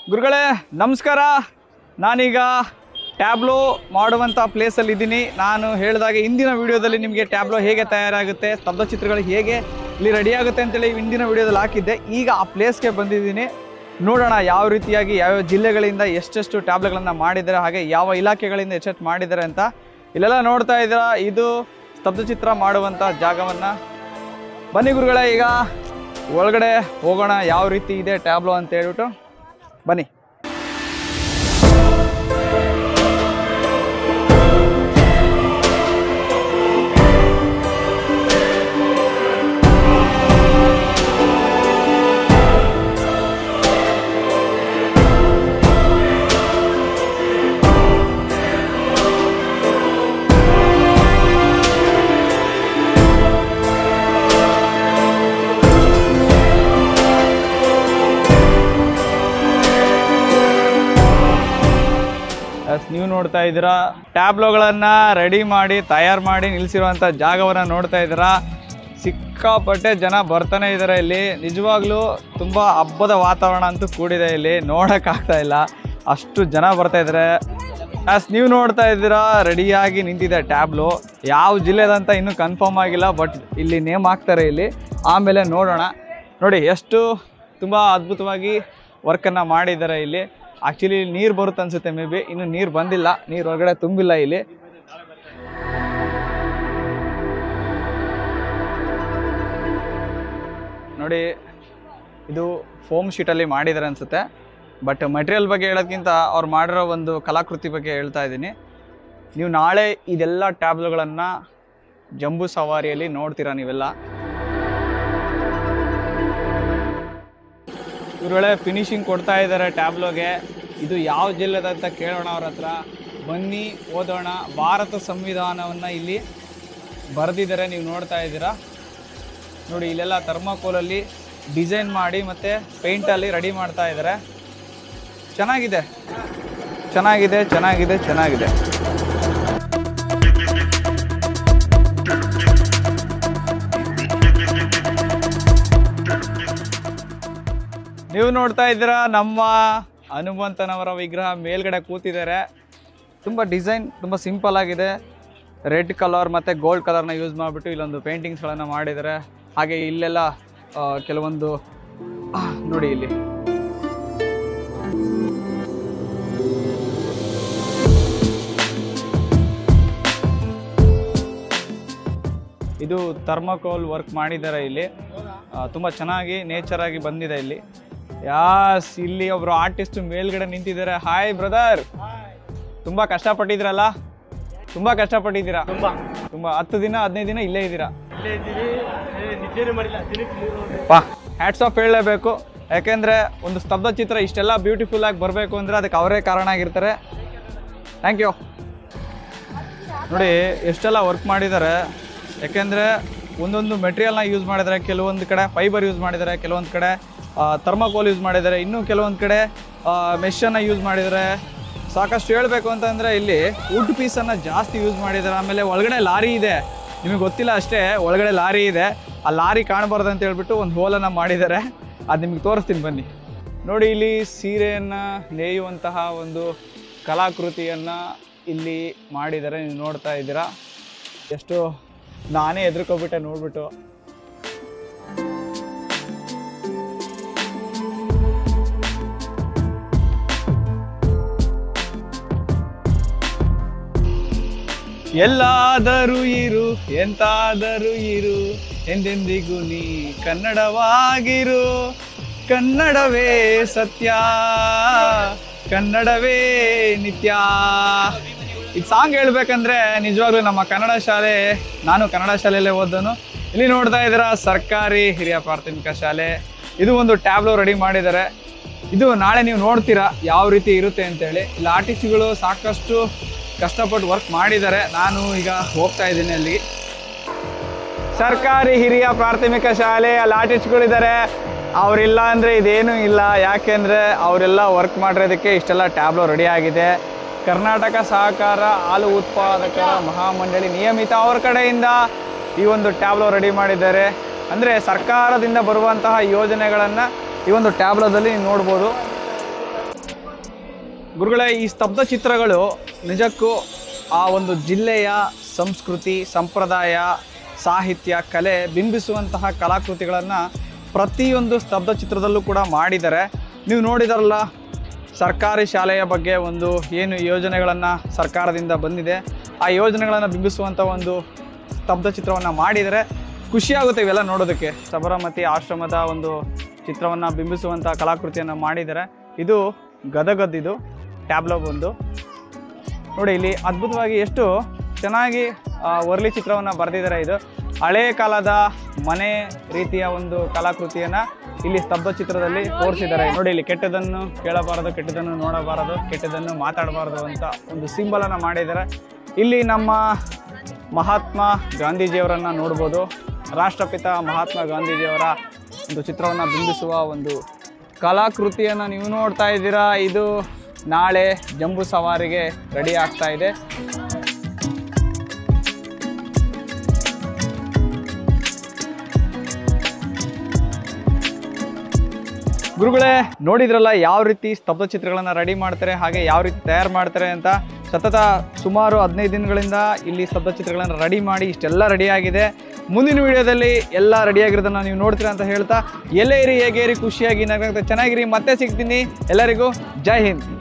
ಗುರುಗಳೇ ನಮಸ್ಕಾರ ನಾನೀಗ ಟ್ಯಾಬ್ಲೋ ಮಾಡುವಂಥ ಪ್ಲೇಸಲ್ಲಿ ಇದ್ದೀನಿ ನಾನು ಹೇಳಿದಾಗೆ ಇಂದಿನ ವಿಡಿಯೋದಲ್ಲಿ ನಿಮಗೆ ಟ್ಯಾಬ್ಲೋ ಹೇಗೆ ತಯಾರಾಗುತ್ತೆ ಸ್ತಬ್ಧ ಚಿತ್ರಗಳು ಹೇಗೆ ಇಲ್ಲಿ ರೆಡಿ ಆಗುತ್ತೆ ಅಂತೇಳಿ ಇಂದಿನ ವಿಡಿಯೋದಲ್ಲಿ ಹಾಕಿದ್ದೆ ಈಗ ಆ ಪ್ಲೇಸ್ಗೆ ಬಂದಿದ್ದೀನಿ ನೋಡೋಣ ಯಾವ ರೀತಿಯಾಗಿ ಯಾವ್ಯಾವ ಜಿಲ್ಲೆಗಳಿಂದ ಎಷ್ಟೆಷ್ಟು ಟ್ಯಾಬ್ಲೆಗಳನ್ನು ಮಾಡಿದ್ದಾರೆ ಹಾಗೆ ಯಾವ ಇಲಾಖೆಗಳಿಂದ ಎಷ್ಟೆಷ್ಟು ಮಾಡಿದ್ದಾರೆ ಅಂತ ಇಲ್ಲೆಲ್ಲ ನೋಡ್ತಾ ಇದ್ದೀರಾ ಇದು ಸ್ತಬ್ಧ ಚಿತ್ರ ಮಾಡುವಂಥ ಜಾಗವನ್ನು ಬನ್ನಿ ಗುರುಗಳೇ ಈಗ ಒಳಗಡೆ ಹೋಗೋಣ ಯಾವ ರೀತಿ ಇದೆ ಟ್ಯಾಬ್ಲೋ ಅಂತ ಹೇಳ್ಬಿಟ್ಟು ಬನ್ನಿ ಎಸ್ ನೀವು ನೋಡ್ತಾ ಇದ್ದೀರಾ ಟ್ಯಾಬ್ಲೋಗಳನ್ನು ರೆಡಿ ಮಾಡಿ ತಯಾರು ಮಾಡಿ ನಿಲ್ಲಿಸಿರುವಂಥ ಜಾಗವನ್ನು ನೋಡ್ತಾ ಇದ್ದೀರಾ ಸಿಕ್ಕಾಪಟ್ಟೆ ಜನ ಬರ್ತಾನೆ ಇದ್ದಾರೆ ಇಲ್ಲಿ ನಿಜವಾಗ್ಲೂ ತುಂಬ ಹಬ್ಬದ ವಾತಾವರಣ ಅಂತೂ ಕೂಡಿದೆ ಇಲ್ಲಿ ನೋಡೋಕ್ಕಾಗ್ತಾ ಇಲ್ಲ ಅಷ್ಟು ಜನ ಬರ್ತಾ ಇದ್ದಾರೆ ಅಸ್ ನೀವು ನೋಡ್ತಾ ಇದ್ದೀರಾ ರೆಡಿಯಾಗಿ ನಿಂತಿದೆ ಟ್ಯಾಬ್ಲು ಯಾವ ಜಿಲ್ಲೆದಂತ ಇನ್ನೂ ಕನ್ಫರ್ಮ್ ಆಗಿಲ್ಲ ಬಟ್ ಇಲ್ಲಿ ನೇಮ್ ಹಾಕ್ತಾರೆ ಇಲ್ಲಿ ಆಮೇಲೆ ನೋಡೋಣ ನೋಡಿ ಎಷ್ಟು ತುಂಬ ಅದ್ಭುತವಾಗಿ ವರ್ಕನ್ನು ಮಾಡಿದ್ದಾರೆ ಇಲ್ಲಿ ಆ್ಯಕ್ಚುಲಿ ನೀರು ಬರುತ್ತೆ ಅನ್ಸುತ್ತೆ ಮೇ ಬಿ ಇನ್ನು ನೀರು ಬಂದಿಲ್ಲ ನೀರು ಹೊರಗಡೆ ತುಂಬಿಲ್ಲ ಇಲ್ಲಿ ನೋಡಿ ಇದು ಫೋಮ್ ಶೀಟಲ್ಲಿ ಮಾಡಿದ್ದಾರೆ ಅನ್ಸುತ್ತೆ ಬಟ್ ಮಟೀರಿಯಲ್ ಬಗ್ಗೆ ಹೇಳೋದ್ಕಿಂತ ಅವ್ರು ಮಾಡಿರೋ ಒಂದು ಕಲಾಕೃತಿ ಬಗ್ಗೆ ಹೇಳ್ತಾ ಇದ್ದೀನಿ ನೀವು ನಾಳೆ ಇದೆಲ್ಲ ಟ್ಯಾಬ್ಲುಗಳನ್ನು ಜಂಬೂ ಸವಾರಿಯಲ್ಲಿ ನೋಡ್ತೀರಾ ನೀವೆಲ್ಲ ಇವ್ರೊಳೆ ಫಿನಿಶಿಂಗ್ ಕೊಡ್ತಾ ಇದ್ದಾರೆ ಟ್ಯಾಬ್ಲೋಗೆ ಇದು ಯಾವ ಜಿಲ್ಲೆದಂತ ಕೇಳೋಣ ಅವ್ರ ಹತ್ರ ಬನ್ನಿ ಓದೋಣ ಭಾರತ ಸಂವಿಧಾನವನ್ನು ಇಲ್ಲಿ ಬರೆದಿದ್ದಾರೆ ನೀವು ನೋಡ್ತಾ ಇದ್ದೀರಾ ನೋಡಿ ಇಲ್ಲೆಲ್ಲ ಥರ್ಮಾಕೋಲಲ್ಲಿ ಡಿಸೈನ್ ಮಾಡಿ ಮತ್ತು ಪೇಂಟಲ್ಲಿ ರೆಡಿ ಮಾಡ್ತಾ ಇದ್ದಾರೆ ಚೆನ್ನಾಗಿದೆ ಚೆನ್ನಾಗಿದೆ ಚೆನ್ನಾಗಿದೆ ಚೆನ್ನಾಗಿದೆ ನೀವು ನೋಡ್ತಾ ಇದ್ದೀರಾ ನಮ್ಮ ಹನುಮಂತನವರ ವಿಗ್ರಹ ಮೇಲ್ಗಡೆ ಕೂತಿದ್ದಾರೆ ತುಂಬ ಡಿಸೈನ್ ತುಂಬ ಸಿಂಪಲ್ ಆಗಿದೆ ರೆಡ್ ಕಲರ್ ಮತ್ತು ಗೋಲ್ಡ್ ಕಲರ್ನ ಯೂಸ್ ಮಾಡಿಬಿಟ್ಟು ಇಲ್ಲೊಂದು ಪೇಂಟಿಂಗ್ಸ್ಗಳನ್ನು ಮಾಡಿದ್ದಾರೆ ಹಾಗೆ ಇಲ್ಲೆಲ್ಲ ಆ, ಕೆಲವೊಂದು ಆ, ನೋಡಿ ಇಲ್ಲಿ ಇದು ಥರ್ಮಕೋಲ್ ವರ್ಕ್ ಮಾಡಿದ್ದಾರೆ ಇಲ್ಲಿ ಆ, ತುಂಬ ಚೆನ್ನಾಗಿ ನೇಚರ್ ಆಗಿ ಬಂದಿದೆ ಇಲ್ಲಿ ಯಾಸ್ ಇಲ್ಲಿ ಒಬ್ರು ಆರ್ಟಿಸ್ಟ್ ಮೇಲ್ಗಡೆ ನಿಂತಿದ್ದಾರೆ ಹಾಯ್ ಬ್ರದರ್ ತುಂಬಾ ಕಷ್ಟಪಟ್ಟಿದ್ರಲ್ಲ ತುಂಬಾ ಕಷ್ಟಪಟ್ಟಿದ್ದೀರಾ ತುಂಬಾ ತುಂಬಾ ಹತ್ತು ದಿನ ಹದಿನೈದು ದಿನ ಇಲ್ಲೇ ಇದ್ದೀರಾ ಇಲ್ಲೇ ಇದ್ದೀವಿ ಏ, ನಿದ್ದೆನೂ ಮಾಡಿಲ್ಲ ದಿನಕ್ಕೆ ಮೂರು ಪಾ ಹ್ಯಾಟ್ಸ್ ಆಫ್ ಹೇಳಲೇಬೇಕು ಯಾಕೆಂದ್ರೆ ಒಂದು ಸ್ತಬ್ಧ ಚಿತ್ರ ಇಷ್ಟೆಲ್ಲ ಬ್ಯೂಟಿಫುಲ್ ಆಗಿ ಬರಬೇಕು ಅಂದ್ರೆ ಅದಕ್ಕೆ ಅವರೇ ಕಾರಣ ಆಗಿರ್ತಾರೆ ಥ್ಯಾಂಕ್ ಯು ನೋಡಿ ಎಷ್ಟೆಲ್ಲ ವರ್ಕ್ ಮಾಡಿದ್ದಾರೆ ಯಾಕೆಂದರೆ ಒಂದೊಂದು ಮೆಟೀರಿಯಲ್ನ ಯೂಸ್ ಮಾಡಿದ್ದಾರೆ ಕೆಲವೊಂದು ಕಡೆ ಫೈಬರ್ ಯೂಸ್ ಮಾಡಿದ್ದಾರೆ ಕೆಲವೊಂದು ಕಡೆ ಥರ್ಮಾಕೋಲ್ ಯೂಸ್ ಮಾಡಿದ್ದಾರೆ ಇನ್ನೂ ಕೆಲವೊಂದು ಕಡೆ ಮೆಷನ್ನು ಯೂಸ್ ಮಾಡಿದ್ದಾರೆ ಸಾಕಷ್ಟು ಹೇಳಬೇಕು ಅಂತಂದರೆ ಇಲ್ಲಿ ವುಡ್ ಪೀಸನ್ನು ಜಾಸ್ತಿ ಯೂಸ್ ಮಾಡಿದ್ದಾರೆ ಆಮೇಲೆ ಒಳಗಡೆ ಲಾರಿ ಇದೆ ನಿಮಗೆ ಗೊತ್ತಿಲ್ಲ ಅಷ್ಟೇ ಒಳಗಡೆ ಲಾರಿ ಇದೆ ಆ ಲಾರಿ ಕಾಣಬಾರ್ದು ಅಂತ ಹೇಳ್ಬಿಟ್ಟು ಒಂದು ಹೋಲನ್ನು ಮಾಡಿದ್ದಾರೆ ಅದು ನಿಮಗೆ ತೋರಿಸ್ತೀನಿ ಬನ್ನಿ ನೋಡಿ ಇಲ್ಲಿ ಸೀರೆಯನ್ನು ನೇಯುವಂತಹ ಒಂದು ಕಲಾಕೃತಿಯನ್ನು ಇಲ್ಲಿ ಮಾಡಿದ್ದಾರೆ ನೀವು ನೋಡ್ತಾ ಇದ್ದೀರಾ ಎಷ್ಟು ನಾನೇ ಹೆದರ್ಕೊಬಿಟ್ಟೆ ನೋಡ್ಬಿಟ್ಟು ಎಲ್ಲಾದರೂ ಇರು ಎಂತಾದರೂ ಇರು ಎಂದೆಂದಿಗೂ ನೀ ಕನ್ನಡವಾಗಿರು ಕನ್ನಡವೇ ಸತ್ಯ ಕನ್ನಡವೇ ನಿತ್ಯ ಈ ಸಾಂಗ್ ಹೇಳ್ಬೇಕಂದ್ರೆ ನಿಜವಾಗ್ಲೂ ನಮ್ಮ ಕನ್ನಡ ಶಾಲೆ ನಾನು ಕನ್ನಡ ಶಾಲೆಯಲ್ಲೇ ಓದೋನು ಇಲ್ಲಿ ನೋಡ್ತಾ ಇದ್ದೀರಾ ಸರ್ಕಾರಿ ಹಿರಿಯ ಪ್ರಾಥಮಿಕ ಶಾಲೆ ಇದು ಒಂದು ಟ್ಯಾಬ್ಲೋ ರೆಡಿ ಮಾಡಿದ್ದಾರೆ ಇದು ನಾಳೆ ನೀವು ನೋಡ್ತೀರಾ ಯಾವ ರೀತಿ ಇರುತ್ತೆ ಅಂತೇಳಿ ಇಲ್ಲಿ ಆರ್ಟಿಸ್ಟ್ಗಳು ಸಾಕಷ್ಟು ಕಷ್ಟಪಟ್ಟು ವರ್ಕ್ ಮಾಡಿದ್ದಾರೆ ನಾನು ಈಗ ಹೋಗ್ತಾ ಇದ್ದೀನಿ ಅಲ್ಲಿ ಸರ್ಕಾರಿ ಹಿರಿಯ ಪ್ರಾಥಮಿಕ ಶಾಲೆ ಅಲ್ಲಿ ಆರ್ಟಿಸ್ಟ್ಗಳಿದ್ದಾರೆ ಅವರಿಲ್ಲ ಅಂದರೆ ಇದೇನೂ ಇಲ್ಲ ಯಾಕೆಂದರೆ ಅವರೆಲ್ಲ ವರ್ಕ್ ಮಾಡಿರೋದಕ್ಕೆ ಇಷ್ಟೆಲ್ಲ ಟ್ಯಾಬ್ಲೋ ರೆಡಿ ಆಗಿದೆ ಕರ್ನಾಟಕ ಸಹಕಾರ ಹಾಲು ಉತ್ಪಾದಕರ ಮಹಾಮಂಡಳಿ ನಿಯಮಿತ ಅವ್ರ ಕಡೆಯಿಂದ ಈ ಒಂದು ಟ್ಯಾಬ್ಲೋ ರೆಡಿ ಮಾಡಿದ್ದಾರೆ ಅಂದರೆ ಸರ್ಕಾರದಿಂದ ಬರುವಂತಹ ಯೋಜನೆಗಳನ್ನು ಈ ಒಂದು ಟ್ಯಾಬ್ಲೋದಲ್ಲಿ ನೀವು ನೋಡ್ಬೋದು ಗುರುಗಳೇ ಈ ಸ್ತಬ್ಧ ಚಿತ್ರಗಳು ನಿಜಕ್ಕೂ ಆ ಒಂದು ಜಿಲ್ಲೆಯ ಸಂಸ್ಕೃತಿ ಸಂಪ್ರದಾಯ ಸಾಹಿತ್ಯ ಕಲೆ ಬಿಂಬಿಸುವಂತಹ ಕಲಾಕೃತಿಗಳನ್ನು ಪ್ರತಿಯೊಂದು ಸ್ತಬ್ಧ ಚಿತ್ರದಲ್ಲೂ ಕೂಡ ಮಾಡಿದ್ದಾರೆ ನೀವು ನೋಡಿದಾರಲ್ಲ ಸರ್ಕಾರಿ ಶಾಲೆಯ ಬಗ್ಗೆ ಒಂದು ಏನು ಯೋಜನೆಗಳನ್ನು ಸರ್ಕಾರದಿಂದ ಬಂದಿದೆ ಆ ಯೋಜನೆಗಳನ್ನು ಬಿಂಬಿಸುವಂಥ ಒಂದು ಸ್ತಬ್ಧ ಚಿತ್ರವನ್ನು ಮಾಡಿದರೆ ಖುಷಿಯಾಗುತ್ತೆ ಇವೆಲ್ಲ ನೋಡೋದಕ್ಕೆ ಸಬರಮತಿ ಆಶ್ರಮದ ಒಂದು ಚಿತ್ರವನ್ನು ಬಿಂಬಿಸುವಂಥ ಕಲಾಕೃತಿಯನ್ನು ಮಾಡಿದ್ದಾರೆ ಇದು ಗದಗದ್ದಿದು ಟ್ಯಾಬ್ಲೋ ಬಂದು ನೋಡಿ ಇಲ್ಲಿ ಅದ್ಭುತವಾಗಿ ಎಷ್ಟು ಚೆನ್ನಾಗಿ ಆ, ವರ್ಲಿ ಚಿತ್ರವನ್ನು ಬರೆದಿದ್ದಾರೆ ಇದು ಹಳೆ ಕಾಲದ ಮನೆ ರೀತಿಯ ಒಂದು ಕಲಾಕೃತಿಯನ್ನು ಇಲ್ಲಿ ಸ್ತಬ್ಧ ಚಿತ್ರದಲ್ಲಿ ತೋರಿಸಿದ್ದಾರೆ ನೋಡಿ ಇಲ್ಲಿ ಕೆಟ್ಟದನ್ನು ಕೇಳಬಾರದು ಕೆಟ್ಟದನ್ನು ನೋಡಬಾರದು ಕೆಟ್ಟದನ್ನು ಮಾತಾಡಬಾರದು ಅಂತ ಒಂದು ಸಿಂಬಲನ್ನು ಮಾಡಿದ್ದಾರೆ ಇಲ್ಲಿ ನಮ್ಮ ಮಹಾತ್ಮ ಗಾಂಧೀಜಿಯವರನ್ನು ನೋಡ್ಬೋದು ರಾಷ್ಟ್ರಪಿತ ಮಹಾತ್ಮ ಗಾಂಧೀಜಿಯವರ ಒಂದು ಚಿತ್ರವನ್ನು ಬಿಂಬಿಸುವ ಒಂದು ಕಲಾಕೃತಿಯನ್ನು ನೀವು ನೋಡ್ತಾ ಇದ್ದೀರಾ ಇದು ನಾಳೆ ಜಂಬೂ ಸವಾರಿಗೆ ರೆಡಿ ಆಗ್ತಾ ಇದೆ ಗುರುಗಳೇ ನೋಡಿದ್ರಲ್ಲ ಯಾವ ರೀತಿ ಸ್ತಬ್ಧ ಚಿತ್ರಗಳನ್ನು ರೆಡಿ ಮಾಡ್ತಾರೆ ಹಾಗೆ ಯಾವ ರೀತಿ ತಯಾರು ಮಾಡ್ತಾರೆ ಅಂತ ಸತತ ಸುಮಾರು ಹದಿನೈದು ದಿನಗಳಿಂದ ಇಲ್ಲಿ ಸ್ತಬ್ಧ ಚಿತ್ರಗಳನ್ನು ರೆಡಿ ಮಾಡಿ ಇಷ್ಟೆಲ್ಲ ರೆಡಿ ಆಗಿದೆ ಮುಂದಿನ ವಿಡಿಯೋದಲ್ಲಿ ಎಲ್ಲ ರೆಡಿಯಾಗಿರೋದನ್ನು ನೀವು ನೋಡ್ತೀರಾ ಅಂತ ಹೇಳ್ತಾ ಎಲ್ಲೇ ಇರಿ ಹೇಗೆ ಇರಿ ಖುಷಿಯಾಗಿ ನಗ್ನಗ್ತಾ ಚೆನ್ನಾಗಿರಿ ಮತ್ತೆ ಸಿಗ್ತೀನಿ ಎಲ್ಲರಿಗೂ ಜೈ ಹಿಂದ್